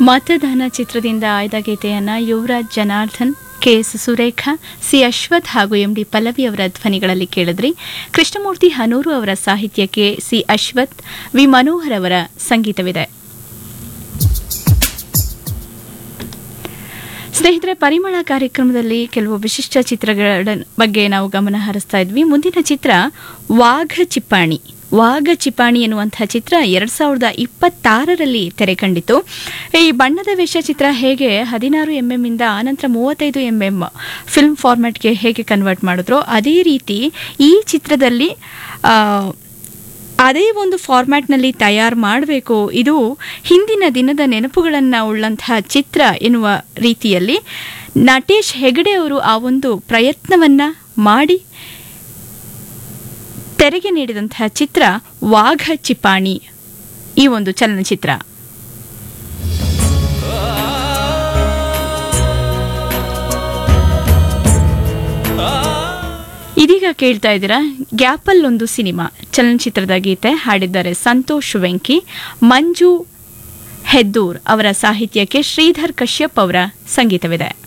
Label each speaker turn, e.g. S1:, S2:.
S1: ಮತದಾನ ಚಿತ್ರದಿಂದ ಆಯ್ದ ಗೀತೆಯನ್ನ Yuvaraj Janardhan K S Surekha C Ashwath ಹಾಗೂ ಎಂ ಡಿ ಪಲ್ಲವಿ ಅವರ ಧ್ವನಿಗಳಲ್ಲಿ ಕೇಳಿದ್ರಿ ಕೃಷ್ಣಮೂರ್ತಿ ಹನೂರು ಅವರ ಸಾಹಿತ್ಯಕ್ಕೆ ಸಿ ಅಶ್ವಥ್ ವಿ ಮನೋಹರ್ ಅವರ ಸಂಗೀತವಿದೆ ಸ್ನೇಹಿತರೆ ಪರಿಮಳ ಕಾರ್ಯಕ್ರಮದಲ್ಲಿ ಕೆಲವು ವಿಶಿಷ್ಟ ಚಿತ್ರಗಳ ಬಗ್ಗೆ ನಾವು ಗಮನ ಹರಿಸ್ತಾ ಇದ್ವಿ ಮುಂದಿನ ಚಿತ್ರ ವಾಘ ಚಿಪ್ಪಾಣಿ ವಾಘ ಚಿಪ್ಪಾಣಿ ಎನ್ನುವಂತಹ ಚಿತ್ರ ಎರಡ್ ಸಾವಿರದ ಇಪ್ಪತ್ತಾರರಲ್ಲಿ ತೆರೆ ಕಂಡಿತು ಈ ಬಣ್ಣದ ವೇಷ ಚಿತ್ರ ಹೇಗೆ ಹದಿನಾರು ಎಂಎಂ ಇಂದ ಆನಂತರ ಮೂವತ್ತೈದು ಎಂಎಂ ಫಿಲ್ಮ್ ಫಾರ್ಮ್ಯಾಟ್ಗೆ ಹೇಗೆ ಕನ್ವರ್ಟ್ ಮಾಡಿದ್ರು ಅದೇ ರೀತಿ ಈ ಚಿತ್ರದಲ್ಲಿ ಆ, ಅದೇ ಒಂದು ಫಾರ್ಮ್ಯಾಟ್ನಲ್ಲಿ ತಯಾರು ಮಾಡಬೇಕು ಇದು ಹಿಂದಿನ ದಿನದ ನೆನಪುಗಳನ್ನು ಉಳ್ಳಂತಹ ಚಿತ್ರ ಎನ್ನುವ ರೀತಿಯಲ್ಲಿ ನಟೇಶ್ ಹೆಗಡೆ ಅವರು ಆ ಒಂದು ಪ್ರಯತ್ನವನ್ನ ಮಾಡಿ ತೆರೆಗೆ ನೀಡಿದಂತಹ ಚಿತ್ರ ವಾಘ ಚಿಪಾಣಿ ಈ ಒಂದು ಚಲನಚಿತ್ರ ಇದೀಗ ಕೇಳ್ತಾ ಇದ್ದೀರಾ ಗ್ಯಾಪಲ್ ಒಂದು ಸಿನಿಮಾ ಚಲನಚಿತ್ರದ ಗೀತೆ ಹಾಡಿದ್ದಾರೆ ಸಂತೋಷ್ ವೆಂಕಿ ಮಂಜು ಹೆದ್ದೂರ್ ಅವರ ಸಾಹಿತ್ಯಕ್ಕೆ ಶ್ರೀಧರ್ ಕಶ್ಯಪ್ ಅವರ ಸಂಗೀತವಿದೆ